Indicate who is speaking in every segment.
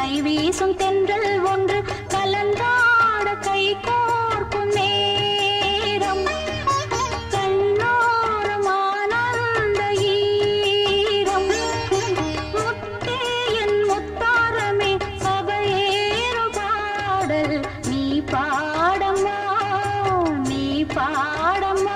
Speaker 1: கைவீசும் தென்றல் ஒன்று கலந்தாட கை கோர்க்கும் நேரம் கண்ணோரம் ஆனந்த ஈரம் முத்தே என் முத்தாரமே சபையேறும் பாடல் நீ பாடம்மா நீ பாடம்மா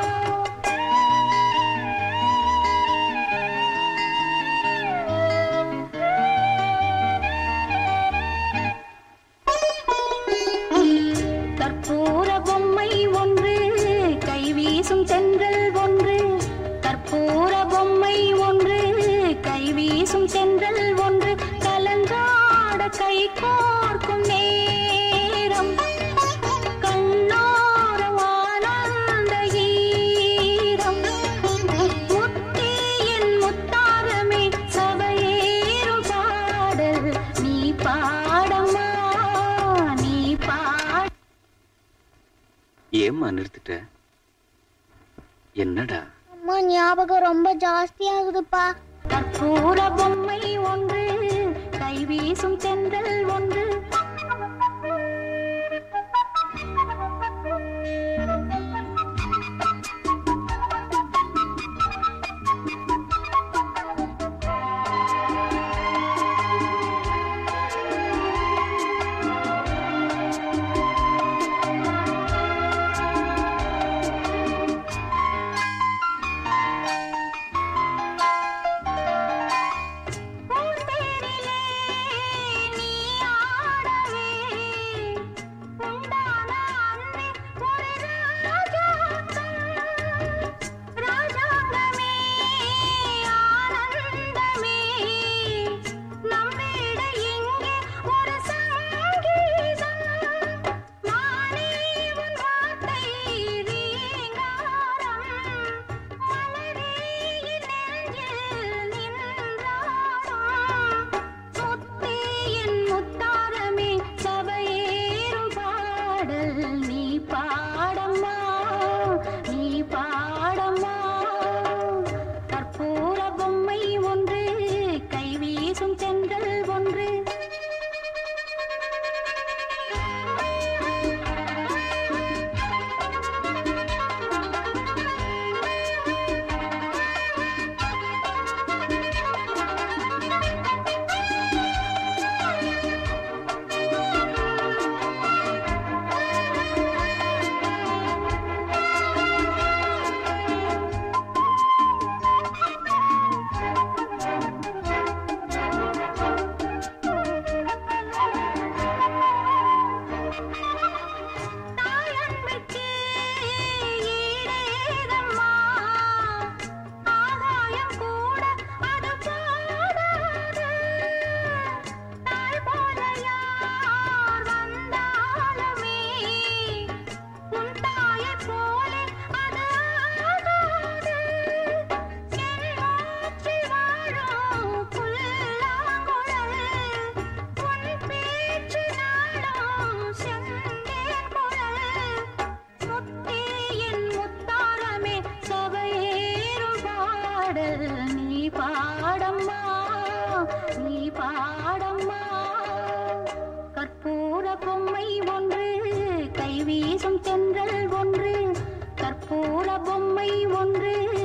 Speaker 1: கற்பூர பொம்மை ஒன்று கைவீசும் தென்றல் ஒன்று கற்பூர பொம்மை ஒன்று கைவீசும் தென்றல் ஒன்று கலந்தாட கை கோர்க்கும் நேரம் கண்ணோரம் ஆனந்த ஈரம் முத்தே என் முத்தாரமே சபையேறும் பாடல் நீ பாடம்மா நீ பாட
Speaker 2: ஏம்மா நிறுத்திட்ட என்னடா
Speaker 3: அம்மா ஞாபகம் ரொம்ப ஜாஸ்தி ஆகுதுப்பா
Speaker 1: கற்பூர பொம்மை ஒன்று கைவீசும் தென்றல் ஒன்று பூந்தேரிலே நீ ஆடவே உண்டான அன்பே ஒரு ராஜாங்கம். ராஜாங்கமே ஆனந்தமே நம் வீடு இங்கே ஒரு சங்கீதம் மானே உன் வார்த்தை ரீங்காரம் மலரே என் நெஞ்சில் நின்றாடும் முத்தே என் முத்தாரமே சபையேறும் பாடல் நீ பாடம்மா நீ பாடம்மா கற்பூர பொம்மை ஒன்று கைவீசும் தென்றல் ஒன்று தாயன்புக்கு ஈடேதம்மா ஆகாயம் கூட அது பாடாது தாய் போல யார் வந்தாலுமே உன் தாயைப் போலே அது ஆகாது என் மூச்சில் வாழும் புல்லாங்குழல் உன் பேச்சு நாடும் செந்தேன் குழல் முத்தே என் முத்தாரமே சபையேறும் பாடல் நீ பாடம்மா நீ பாடம்மா கற்பூர பொம்மை ஒன்று கைவீசும் தென்றல் ஒன்று கற்பூர பொம்மை ஒன்று